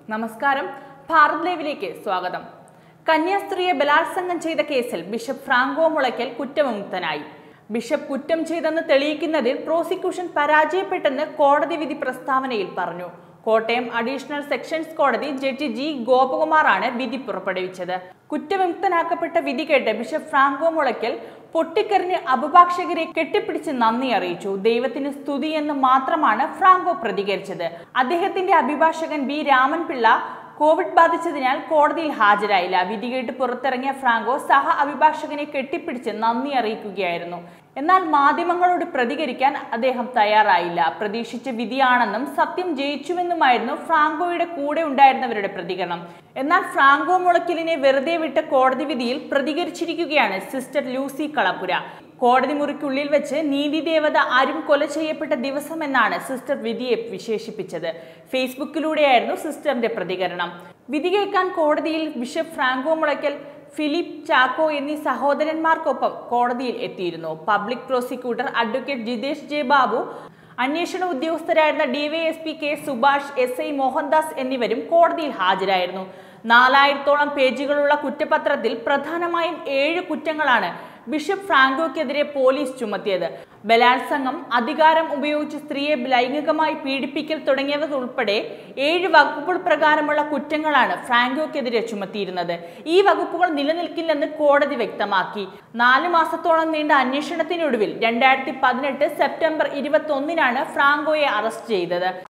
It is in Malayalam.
നമസ്കാരം ഭാരത് ലൈവിലേക്ക് സ്വാഗതം കന്യാസ്ത്രീയെ ബലാത്സംഗം ചെയ്ത കേസിൽ ബിഷപ്പ് ഫ്രാങ്കോ മുളയ്ക്കൽ കുറ്റവിമുക്തനായി ബിഷപ്പ് കുറ്റം ചെയ്തെന്ന് തെളിയിക്കുന്നതിൽ പ്രോസിക്യൂഷൻ പരാജയപ്പെട്ടെന്ന് കോടതി വിധി പ്രസ്താവനയിൽ പറഞ്ഞു കോട്ടയം അഡീഷണൽ സെക്ഷൻസ് കോടതി ജഡ്ജി ജി ഗോപകുമാറാണ് വിധി പുറപ്പെടുവിച്ചത് കുറ്റവിമുക്തനാക്കപ്പെട്ട വിധി കേട്ട് ബിഷപ്പ് ഫ്രാങ്കോ മുളയ്ക്കൽ പൊട്ടിക്കറിഞ്ഞ് അഭിഭാഷകരെ കെട്ടിപ്പിടിച്ച് നന്ദി അറിയിച്ചു ദൈവത്തിന് സ്തുതി എന്ന് മാത്രമാണ് ഫ്രാങ്കോ പ്രതികരിച്ചത് അദ്ദേഹത്തിന്റെ അഭിഭാഷകൻ ബി രാമൻപിള്ള കോവിഡ് ബാധിച്ചതിനാൽ കോടതിയിൽ ഹാജരായില്ല വിധി കേട്ട് പുറത്തിറങ്ങിയ ഫ്രാങ്കോ സഹ അഭിഭാഷകനെ കെട്ടിപ്പിടിച്ച് നന്ദി അറിയിക്കുകയായിരുന്നു എന്നാൽ മാധ്യമങ്ങളോട് പ്രതികരിക്കാൻ അദ്ദേഹം തയ്യാറായില്ല പ്രതീക്ഷിച്ച വിധിയാണെന്നും സത്യം ജയിച്ചുവെന്നുമായിരുന്നു ഫ്രാങ്കോയുടെ കൂടെ ഉണ്ടായിരുന്നവരുടെ പ്രതികരണം എന്നാൽ ഫ്രാങ്കോ മുളയ്ക്കലിനെ വെറുതെ വിട്ട കോടതി വിധിയിൽ പ്രതികരിച്ചിരിക്കുകയാണ് സിസ്റ്റർ ലൂസി കളപ്പുര കോടതി മുറിക്കുള്ളിൽ വെച്ച് നീതിദേവത ആരും കൊല ചെയ്യപ്പെട്ട ദിവസം എന്നാണ് സിസ്റ്റർ വിധിയെ വിശേഷിപ്പിച്ചത് ഫേസ്ബുക്കിലൂടെയായിരുന്നു സിസ്റ്ററിന്റെ പ്രതികരണം വിധി കേൾക്കാൻ കോടതിയിൽ bishop Franco Mulakkal Philip Chacko എന്നീ സഹോദരന്മാർക്കൊപ്പം കോടതിയിൽ എത്തിയിരുന്നു public prosecutor advocate Jithesh J Babu അന്വേഷണ ഉദ്യോഗസ്ഥരായിരുന്ന DYSP K Subhash S I Mohandas എന്നിവരും കോടതിയിൽ ഹാജരായിരുന്നു നാലായിരത്തോളം പേജുകളുള്ള കുറ്റപത്രത്തിൽ പ്രധാനമായും ഏഴ് കുറ്റങ്ങളാണ് ബിഷപ്പ് ഫ്രാങ്കോയ്ക്കെതിരെ പോലീസ് ചുമത്തിയത് ബലാത്സംഗം അധികാരം ഉപയോഗിച്ച് സ്ത്രീയെ ലൈംഗികമായി പീഡിപ്പിക്കൽ തുടങ്ങിയവ ഉൾപ്പെടെ ഏഴ് വകുപ്പുകൾ പ്രകാരമുള്ള കുറ്റങ്ങളാണ് ഫ്രാങ്കോയ്ക്കെതിരെ ചുമത്തിയിരുന്നത് ഈ വകുപ്പുകൾ നിലനിൽക്കില്ലെന്ന് കോടതി വ്യക്തമാക്കി നാല് മാസത്തോളം നീണ്ട അന്വേഷണത്തിനൊടുവിൽ രണ്ടായിരത്തി പതിനെട്ട് സെപ്റ്റംബർ ഇരുപത്തി ഒന്നിനാണ് ഫ്രാങ്കോയെ അറസ്റ്റ് ചെയ്തത്